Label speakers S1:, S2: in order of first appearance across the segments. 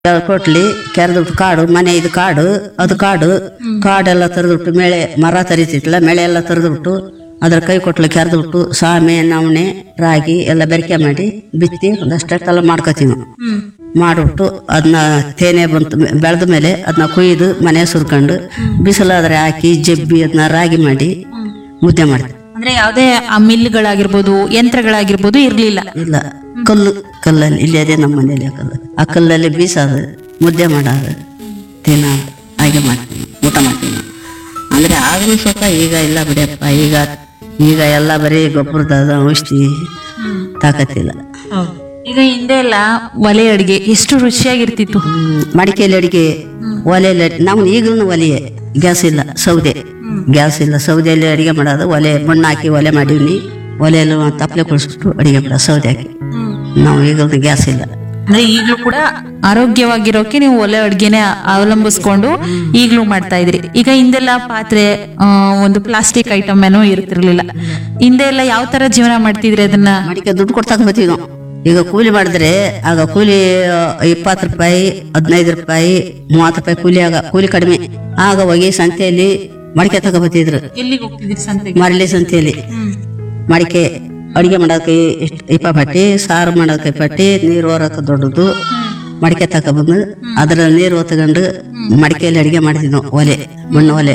S1: ಕೊಟ್ಲಿ ಕೆರೆದ್ಬಿಟ್ಟು ಕಾಡು ಮನೆ ಇದು ಕಾಡು ಅದು ಕಾಡು ಕಾಡೆಲ್ಲ ತರದ್ಬಿಟ್ಟು ಮೇಳೆ ಮರ ತರಿತಿತ್ತಲ್ಲ ಮೇಳೆ ಎಲ್ಲ ತರದ್ಬಿಟ್ಟು ಅದ್ರ ಕೈ ಕೊಟ್ಲು ಕೆರೆದ್ಬಿಟ್ಟು ಸಾಮೆ ನವಣೆ ರಾಗಿ ಎಲ್ಲ ಬೆರಕೆ ಮಾಡಿ ಬಿತ್ತಿ ಒಂದಷ್ಟೆಲ್ಲ ಮಾಡ್ಕೋತೀವಿ ನಾವು ಮಾಡ್ಬಿಟ್ಟು ಅದನ್ನ ತೇನೆ ಬಂತು ಬೆಳೆದ ಮೇಲೆ ಅದನ್ನ ಕೊಯ್ದು ಮನೆ ಸುರ್ಕೊಂಡು ಬಿಸಿಲಾದ್ರೆ ಹಾಕಿ ಜಬ್ಬಿ ಅದನ್ನ ರಾಗಿ ಮಾಡಿ ಮುದ್ದೆ ಮಾಡ್ತೀವಿ
S2: ಅಂದ್ರೆ ಯಾವುದೇ ಆ ಮಿಲ್ಗಳಾಗಿರ್ಬೋದು ಯಂತ್ರಗಳಾಗಿರ್ಬೋದು ಇರ್ಲಿಲ್ಲ
S1: ಇಲ್ಲ ಕಲ್ಲು ಕಲ್ಲಲ್ಲಿ ಇಲ್ಲಿ ಅದೇ ನಮ್ಮ ಮನೇಲಿ ಆ ಕಲ್ಲು ಆ ಕಲ್ಲಲ್ಲಿ ಬೀಸೋದು ಮುದ್ದೆ ಮಾಡೋದು ತಿನ್ನೋದು ಹಾಗೆ ಮಾಡ್ತೀವಿ ಊಟ ಮಾಡ್ತೀವಿ ನಾವು. ಅಂದ್ರೆ ಆಗಲೂ ಸ್ವಲ್ಪ ಈಗ ಇಲ್ಲ ಬಿಡಿಯಪ್ಪ ಈಗ ಈಗ ಎಲ್ಲ ಬರೀ ಗೊಬ್ಬರದ ಔಷಧಿ ತಾಕತ್ತಿಲ್ಲ
S2: ಈಗ ಹಿಂದೆ ಎಲ್ಲ ಒಲೆ ಅಡಿಗೆ ಎಷ್ಟು ರುಚಿಯಾಗಿರ್ತಿತ್ತು
S1: ಹ್ಮ್, ಮಡಿಕೆಯಲ್ಲಿ ಅಡಿಗೆ ಒಲೆಯಲ್ಲಿ ಅಡಿ- ನಾವು ಈಗಲೂ ಒಲೆಯೇ ಗ್ಯಾಸ್ ಇಲ್ಲ ಸೌದೆ ಗ್ಯಾಸ್ ಇಲ್ಲ ಸೌದೆಯಲ್ಲಿ ಅಡಿಗೆ ಮಾಡೋದು ಒಲೆ ಮಣ್ಣು ಹಾಕಿ ಒಲೆ ಮಾಡೀವಿ ಒಲೆಯಲ್ಲಿ ಒಂದ್ ತಪ್ಪಲೆ ಕುಳಿಸ್ಬಿಟ್ಟು ಅಡಿಗೆ ಮಾಡೋದು ಸೌದೆ ಹಾಕಿ ನಾವು ಈಗಲೂ ಗ್ಯಾಸ್ ಇಲ್ಲ
S2: ಅಂದ್ರೆ ಈಗಲೂ ಕೂಡ ಆರೋಗ್ಯವಾಗಿರೋಕೆ ನೀವು ಒಲೆ ಅಡ್ಗೆನೆ ಅವಲಂಬಿಸ್ಕೊಂಡು ಈಗಲೂ ಮಾಡ್ತಾ ಇದ್ರಿ ಈಗ ಹಿಂದೆಲ್ಲ ಪಾತ್ರೆ ಆ, ಒಂದು ಪ್ಲಾಸ್ಟಿಕ್ ಐಟಮ್ ಏನೋ ಇರ್ತಿರ್ಲಿಲ್ಲ ಹಿಂದೆ ಎಲ್ಲ ಯಾವ ತರ ಜೀವನ ಮಾಡ್ತಿದ್ರಿ ಅದನ್ನ
S1: ಮಡಿಕೆ ದುಡ್ಡು ಕೊಡ್ತಾ ಬರ್ತೀವಿ ನಾವು ಈಗ ಕೂಲಿ ಮಾಡಿದ್ರೆ ಆಗ ಕೂಲಿ ಇಪ್ಪತ್ತು ರೂಪಾಯಿ ಹದಿನೈದು ರೂಪಾಯಿ ಮೂವತ್ತು ರೂಪಾಯಿ ಕೂಲಿ ಆಗ ಕೂಲಿ ಕಡಿಮೆ ಆಗ ಹೋಗಿ ಸಂತೆಯಲ್ಲಿ ಮಡಿಕೆ ತಗೊಬತ್ತಿದ್ರು
S2: ಎಲ್ಲಿಗೆ ಹೋಗ್ತಿದ್ರಿ ಸಂತೆಗೆ
S1: ಮರಳಿ ಸಂತೆಯಲ್ಲಿ ಮಡಿಕೆ ಅಡಿಗೆ ಮಾಡೋಕೆ ಇಷ್ಟು ಇಪ್ಪ ಪಟ್ಟಿ ಸಾರು ಮಾಡೋಕೆ ಪಟ್ಟಿ ನೀರು ಹೊರಕ್ಕೆ ದೊಡ್ಡದು ಮಡಿಕೆ ತಗೊಬಂದು ಅದ್ರಲ್ಲಿ ನೀರು ಹೊತ್ಕೊಂಡು ಮಡಿಕೆಯಲ್ಲಿ ಅಡಿಗೆ ಮಾಡ್ತಿದ್ವಿ ನಾವು ಒಲೆ ಮಣ್ಣು ಒಲೆ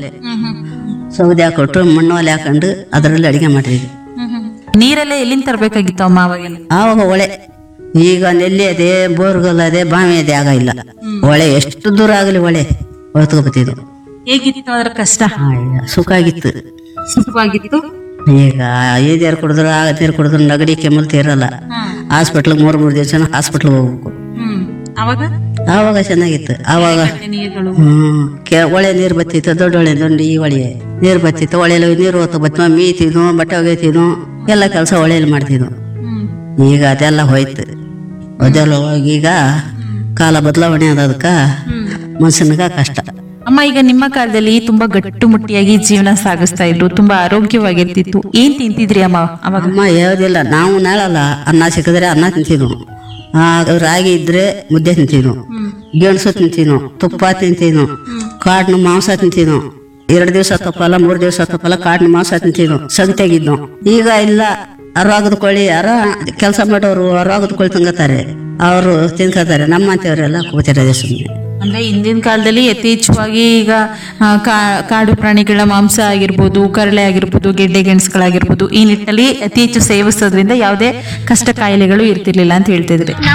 S1: ಸೌದೆ ಹಾಕೊಟ್ಟು ಮಣ್ಣು ಒಲೆ ಹಾಕೊಂಡು ಅದರಲ್ಲಿ ಅಡಿಗೆ ಮಾಡ್ತಿದ್ವಿ
S2: ನೀರೆಲ್ಲ ಎಲ್ಲಿಂದ ತರಬೇಕಾಗಿತ್ತು ಅಮ್ಮ ಅವಾಗೆಲ್ಲ
S1: ಆವಾಗ ಹೊಳೆ ಈಗ ನೆಲ್ಲಿ ಅದೇ ಬೋರ್ಗಲ್ ಅದೇ ಬಾವಿ ಅದೇ ಆಗ ಇಲ್ಲ ಹೊಳೆ ಎಷ್ಟು ದೂರ ಆಗಲಿ ಹೊಳೆ ಹೊತ್ಕೊಬತ್ತಿದ್ದು
S2: ಹೇಗಿತ್ತು ಅದ್ರ ಕಷ್ಟ
S1: ಸುಖ ಆಗಿತ್ತು
S2: ಸುಖವಾಗಿತ್ತು
S1: ಈಗ ಈ ನೀರು ಕುಡಿದ್ರು ಆ ನೀರು ಕುಡಿದ್ರು ನಗಡಿ ಕೆಮ್ಮಲ್ತಿ ಇರಲ್ಲ ಹಾಸ್ಪಿಟ್ಲಿಗೆ ಮೂರು ಮೂರು ದಿವಸ ಹಾಸ್ಪಿಟ್ಲಿಗೆ ಹೋಗ್ಬೇಕು
S2: ಹ್ಮ್ ಅವಾಗ
S1: ಆವಾಗ ಚೆನ್ನಾಗಿತ್ತು ಆವಾಗ
S2: ನೀರುಗಳು
S1: ಹ್ಮ್ ಕೆ ಹೊಳೆ ನೀರು ಬತ್ತಿತ್ತು ದೊಡ್ಡ ಹೊಳೆ ದೊಡ್ಡ ಈ ಹೊಳೆ ನೀರು ಬತ್ತಿತ್ತು ಹೊಳೆಯಲ್ಲಿ ನೀರು ಹೊತ್ತು ಬತ್ತ ಮೀತಿದ್ವು ಬಟ್ಟೆ ಒಗೆತಿದ್ವು ಎಲ್ಲ ಕೆಲಸ ಹೊಳೆಯಲ್ಲಿ ಮಾಡ್ತಿದ್ವು ಈಗ ಅದೆಲ್ಲ ಹೋಯ್ತು ಅದೆಲ್ಲ ಹೋಗಿ ಈಗ ಕಾಲ ಬದಲಾವಣೆ ಆದದಕ್ಕ ಮನುಷ್ಯನಿಗ ಕಷ್ಟ
S2: ಅಮ್ಮ ಈಗ ನಿಮ್ಮ ಕಾಲದಲ್ಲಿ ತುಂಬಾ ಗಟ್ಟುಮುಟ್ಟಿಯಾಗಿ ಜೀವನ ಸಾಗಿಸ್ತಾ ಇದ್ರು ತುಂಬಾ ಆರೋಗ್ಯವಾಗಿರ್ತಿತ್ತು ಏನ್ ತಿಂತಿದ್ರಿ ಅಮ್ಮ ಅವಾಗ
S1: ಅಮ್ಮ ಯಾವುದಿಲ್ಲ ನಾವು ನಾಳಲ್ಲ ಅನ್ನ ಸಿಕ್ಕಿದ್ರೆ ಅನ್ನ ತಿಂತಿದ್ವು ಆ, ರಾಗಿ ಇದ್ರೆ ಮುದ್ದೆ ತಿಂತಿದ್ವು ಗೆಣಸು ತಿಂತೀನು ತುಪ್ಪ ತಿಂತೀನು ಕಾಡಿನ ಮಾಂಸ ತಿಂತೀನು ಎರಡು ದಿವಸ ತಪ್ಪಲ್ಲ ಮೂರು ದಿವಸ ತಪ್ಪಲ್ಲ ಕಾಡಿನ ಮಾಂಸ ತಿಂತೀನು ಸಗತೆಗಿದ್ನು ಈಗ ಇಲ್ಲ ಅರಾಗದ ಕೋಳಿ ಅರ ಕೆಲಸ ಮಾಡೋರು ಅರಾಗದ ಕೋಳಿ ತಂಗತಾರೆ ಅವರು ತಿನ್ಕೋತಾರೆ ನಮ್ಮಂತವರೆಲ್ಲ ಕೂತಿರೋದೇ ಸುಮ್ಮನೆ
S2: ಅಂದ್ರೆ ಹಿಂದಿನ ಕಾಲದಲ್ಲಿ ಯಥೇಚ್ಛವಾಗಿ ಈಗ ಆ, ಕಾ- ಕಾಡು ಪ್ರಾಣಿಗಳ ಮಾಂಸ ಆಗಿರ್ಬೋದು ಕರಳೆ ಆಗಿರ್ಬೋದು ಗೆಡ್ಡೆ ಗೆಣಸುಗಳಾಗಿರ್ಬೋದು ಈ ನಿಟ್ಟಿನಲ್ಲಿ ಅತಿ ಹೆಚ್ಚು ಸೇವಿಸೋದ್ರಿಂದ ಯಾವುದೇ ಕಷ್ಟ ಕಾಯಿಲೆಗಳು ಇರ್ತಿರ್ಲಿಲ್ಲ ಅಂತ ಹೇಳ್ತಿದ್ರಿ